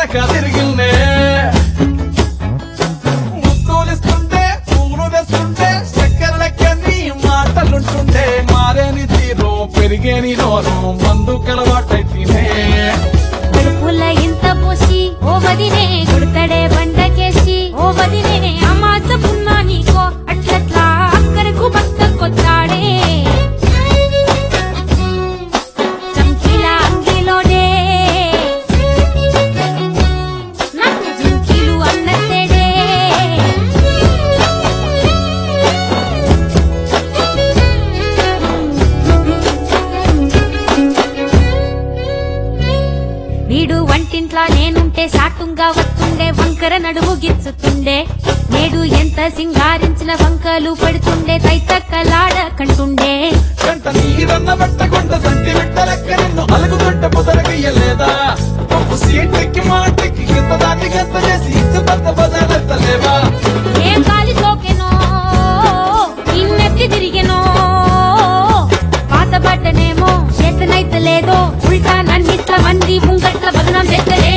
వెనక తిరిగిందే ముద్దులిస్తుంటే పూలు తెస్తుంటే చక్కెర లెక్కని మాటలుంటుంటే మారేని తీరు పెరిగేని నోరు మందు కలవాటైతేనే కడుపుల ఇంత పోసి ఓ వదినే కొడతడే బండకేసి ఓ వదినే అమాస పున్నా నీకో అట్లట్లా అక్కరకు భక్త కొత్తాడే చంకీల అంగిలోనే నాకు జుంకీలు అన్నతేడే వీడు వంటింట్లా నేనుంటే సాటుంగా వస్తుండే వంకర నడుము గిచ్చుతుండే నేడు ఎంత సింగారించిన వంకలు పడుతుండే తైతక్కలాడ కంటుండే కంట నీరన్న పెట్టకుండా సంటి పెట్టలెక్క నిన్ను అలుగుతుంట పొదరగయ్యలేదా పప్పు సీటెక్కి మాటెక్కి కింద దాన్ని గంత చేసి ఇచ్చి పెద్ద బజారెత్తలేవా ఏం గాలి సోకెనో ఇన్నెత్తి తిరిగెనో పాత బట్టనేమో చేతనైతే లేదో ఉల్టా నన్నిట్ల మంది ముంగట్ల బదనం చేస్తలే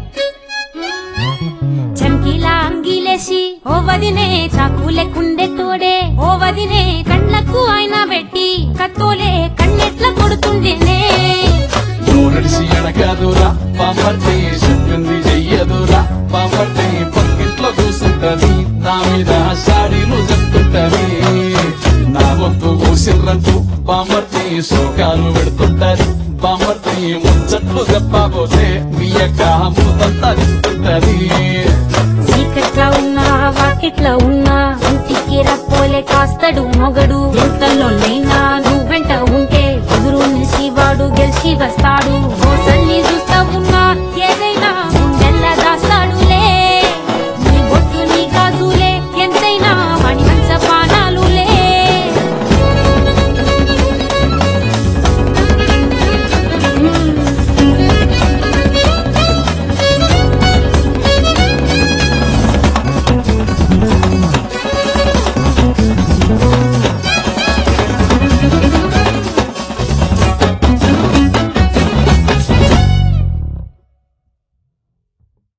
చంకీలా అంగీలేసి ఓ వదినే చాకులెక్కుండే తోడే ఓ వదినే కళ్ళకు ఆయన పెట్టి కత్తోలే కన్నెట్ల కొడుతుండేనే నూనడిసి ఎనకాదురా పాంపర్తి చెప్పింది చెయ్యదురా పాంపర్తి పక్కింట్లో కూసుంటది నా మీద సాడీలు చెప్తుంటది నా వంతు కూసిర్రంటూ బాంబర్తి శోకాలు పెడుతుంటది బాంబర్తి ముచ్చట్లు చెప్పబోతే మీ యొక్క మూతంతా తింటుంటది చీకట్లా ఉన్నా వాకిట్లా ఉన్నా ఇంటికి రప్పోలే కాస్తడు మొగడు ఎంతలో నైనా నువ్వెంట ఉంటే ఎదురు నిలిచి వాడు గెలిచి వస్తాడు మోసల్ని చూస్తా ఉన్నా ఏదైనా